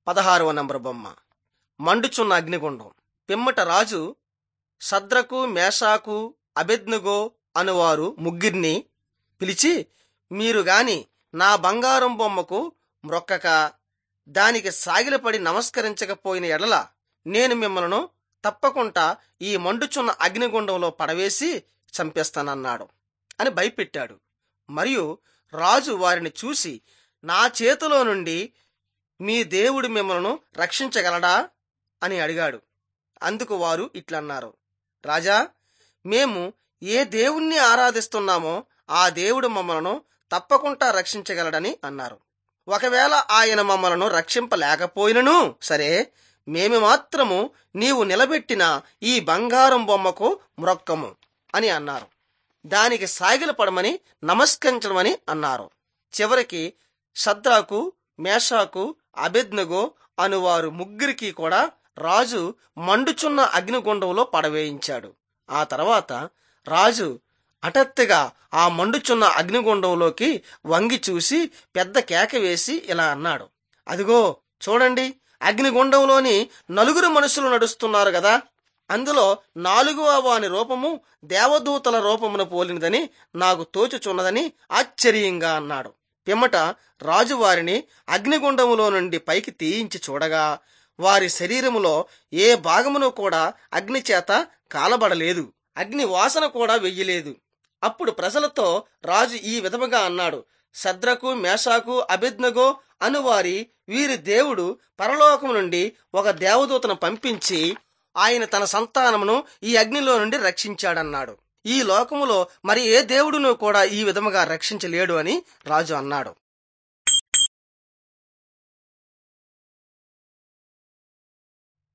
పదహారవ నంబర్ బొమ్మ మండుచున్న అగ్నిగుండం పిమ్మట రాజు సద్రకు మేషాకు అబెద్నగో అనువారు ముగ్గురిని పిలిచి మీరు గాని నా బంగారం బొమ్మకు మ్రొక్కక దానికి సాగిలపడి నమస్కరించకపోయిన ఎడల నేను మిమ్మలను తప్పకుండా ఈ మండుచున్న అగ్నిగుండంలో పడవేసి చంపేస్తానన్నాడు అని భయపెట్టాడు మరియు రాజు వారిని చూసి నా చేతిలో నుండి మీ దేవుడు మిమ్మల్ని రక్షించగలడా అని అడిగాడు అందుకు వారు ఇట్లన్నారు రాజా మేము ఏ దేవుణ్ణి ఆరాధిస్తున్నామో ఆ దేవుడు మమ్మలను తప్పకుండా రక్షించగలడని అన్నారు ఒకవేళ ఆయన మమ్మలను రక్షింపలేకపోయినను సరే మేము మాత్రము నీవు నిలబెట్టిన ఈ బంగారం బొమ్మకు మ్రొక్కము అని అన్నారు దానికి సాగిలపడమని నమస్కరించడమని అన్నారు చివరికి సద్రాకు మేషాకు అబెద్నగో అనువారు ముగ్గురికి కూడా రాజు మండుచున్న అగ్నిగుండంలో పడవేయించాడు ఆ తర్వాత రాజు హఠాత్తుగా ఆ మండుచున్న అగ్నిగుండంలోకి వంగి చూసి పెద్ద కేక వేసి ఇలా అన్నాడు అదిగో చూడండి అగ్నిగుండంలోని నలుగురు మనుషులు నడుస్తున్నారు కదా అందులో నాలుగవ వాని రూపము దేవదూతల రూపమును పోలినదని నాకు తోచుచున్నదని ఆశ్చర్యంగా అన్నాడు పిమ్మట రాజు వారిని అగ్నిగుండములో నుండి పైకి తీయించి చూడగా వారి శరీరములో ఏ భాగమును కూడా అగ్ని చేత కాలబడలేదు అగ్ని వాసన కూడా వెయ్యలేదు అప్పుడు ప్రజలతో రాజు ఈ విధముగా అన్నాడు సద్రకు మేషాకు అభిజ్ఞగో అనువారి వీరి దేవుడు పరలోకము నుండి ఒక దేవదూతను పంపించి ఆయన తన సంతానమును ఈ అగ్నిలో నుండి రక్షించాడన్నాడు ఈ లోకములో మరి ఏ దేవుడును కూడా ఈ విధముగా రక్షించలేడు అని రాజు అన్నాడు